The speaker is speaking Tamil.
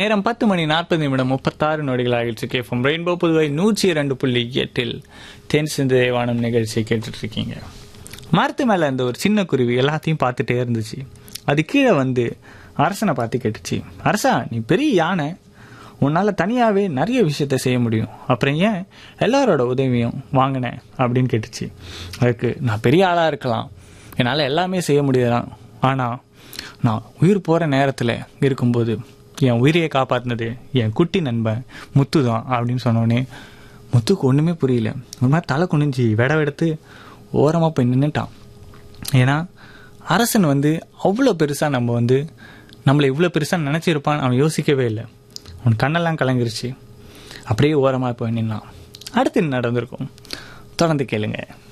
நேரம் பத்து மணி நாற்பது நிமிடம் முப்பத்தாறு நொடிகள் ஆகிடுச்சு கேஃபம் ரெயின்போ புதுவை நூற்றி இரண்டு புள்ளி எட்டில் தென் சிந்து தேவானம் நிகழ்ச்சியை கேட்டுட்டு இருக்கீங்க மரத்து மேலே இருந்த ஒரு சின்ன குருவி எல்லாத்தையும் பார்த்துட்டே இருந்துச்சு அது கீழே வந்து அரசனை பார்த்து கேட்டுச்சு அரசா நீ பெரிய யானை உன்னால் தனியாகவே நிறைய விஷயத்த செய்ய முடியும் அப்புறம் ஏன் எல்லாரோட உதவியும் வாங்கினேன் அப்படின்னு கேட்டுச்சு அதுக்கு நான் பெரிய ஆளாக இருக்கலாம் என்னால் எல்லாமே செய்ய முடியலாம் ஆனால் நான் உயிர் போகிற நேரத்தில் இருக்கும்போது என் உயிரையை காப்பாற்றினது என் குட்டி நண்பன் முத்து தான் அப்படின்னு சொன்னோடனே முத்துக்கு ஒன்றுமே புரியல ஒரு மாதிரி தலை குனிஞ்சு விட எடுத்து ஓரமாக போய் நின்றுட்டான் ஏன்னா அரசன் வந்து அவ்வளோ பெருசாக நம்ம வந்து நம்மளை இவ்வளோ பெருசாக நினச்சிருப்பான்னு அவன் யோசிக்கவே இல்லை அவன் கண்ணெல்லாம் கலங்கிருச்சு அப்படியே ஓரமாக போய் நின்னான் அடுத்து என்ன நடந்திருக்கும் தொடர்ந்து கேளுங்க